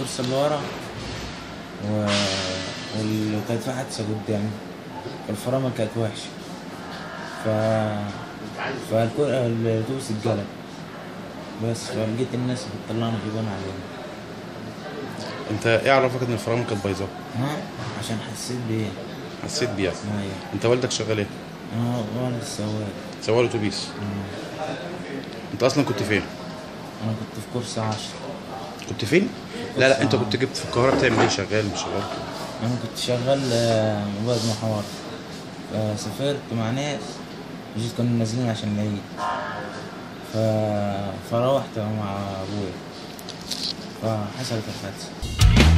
الكرسي اللي ورا و... وال- وكانت في حادثة قدامي الفرامل كانت وحشة ف فالاتوبيس اتقلب بس فلقيت الناس بتطلعنا جيبان علينا انت ايه عرفك ان الفرامل كانت بايظه ها عشان حسيت بيه حسيت بيها ايوه انت والدك شغال ايه انا وانا السواق سواق اتوبيس انت اصلا كنت فين انا كنت في كورس عشرة كنت فين لا لا انت كنت جبت في القاهره بتعمل ايه شغال مش شغال انا كنت شغال آه، مبيض محور فسافرت مع ناس جيت كنا نازلين عشان العيد ف... فروحت مع ابويا فحصلت الحادثة